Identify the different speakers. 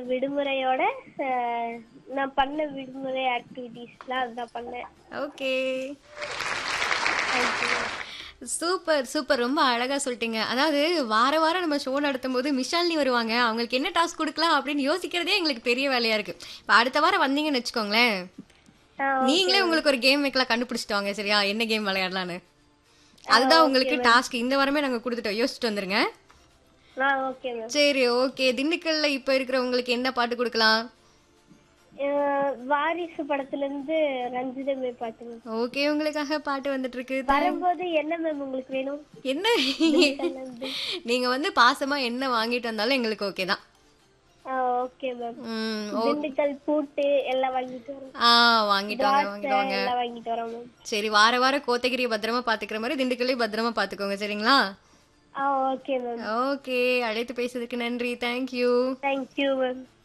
Speaker 1: விடுமுறையோட அஹ், நான் பண்ண விடுமுறை ஆக்டிவிட்டீஸ்லாம் அதுதான் பண்ணேன்
Speaker 2: ஓகே
Speaker 1: தேங்க்யூ
Speaker 2: சூப்பர் சூப்பர் ரொம்ப அழகா சொல்லிட்டீங்க அதாவது வார வாரம் நம்ம ஷோ நடத்தும் போது மிஷாலினி வருவாங்க அவங்களுக்கு என்ன டாஸ்க் கொடுக்கலாம் அப்படின்னு யோசிக்கிறதே எங்களுக்கு பெரிய வேலையா இருக்கு இப்போ அடுத்த வாரம் வந்தீங்கன்னு வச்சுக்கோங்களேன் நீங்களே உங்களுக்கு ஒரு கேம் வைக்கலாம் கண்டுபிடிச்சிட்டு வாங்க சரியா என்ன கேம் விளையாடலான்னு அதுதான் உங்களுக்கு டாஸ்க் இந்த வாரமே நாங்க கொடுத்துட்டோம் யோசிச்சுட்டு வந்துருங்க
Speaker 1: ஆ ஓகே மேம்
Speaker 2: சரி ஓகே திண்டுக்கல்ல இப்ப இருக்கிறவங்களுக்கு என்ன பாட்டு கொடுக்கலாம்
Speaker 1: வாரிசு படத்துல இருந்து ரஞ்சிதமே பாட்டு மேம்
Speaker 2: ஓகே உங்களுக்காக பாட்டு வந்துட்டு இருக்கு
Speaker 1: வரும்போது என்ன மேம் உங்களுக்கு வேணும்
Speaker 2: என்ன நீங்க வந்து பாசமா என்ன வாங்கிட்டு வந்தாலும் எங்களுக்கு ஓகே தான்
Speaker 1: ஓகே மேம்
Speaker 2: ம்,
Speaker 1: திண்டுக்கல் பூட்டு எல்லாம் வாங்கிட்டு வரோம்
Speaker 2: ஆ வாங்கிட்டு வாங்க வாங்கிட்டு வாங்க
Speaker 1: எல்லாம் வாங்கிட்டு வரோம் மேம்
Speaker 2: சரி வார வாரம் கோத்தகிரியை பத்திரமா பாத்துக்கிற மாதிரி திண்டுக்கல்லையும் பத்திரமா பாத்துக்கோங்க சரிங்களா
Speaker 1: ஆ ஓகே மேம்
Speaker 2: ஓகே அழைத்து பேசுறதுக்கு நன்றி தேங்க்யூ
Speaker 1: தேங்க்யூ மேம்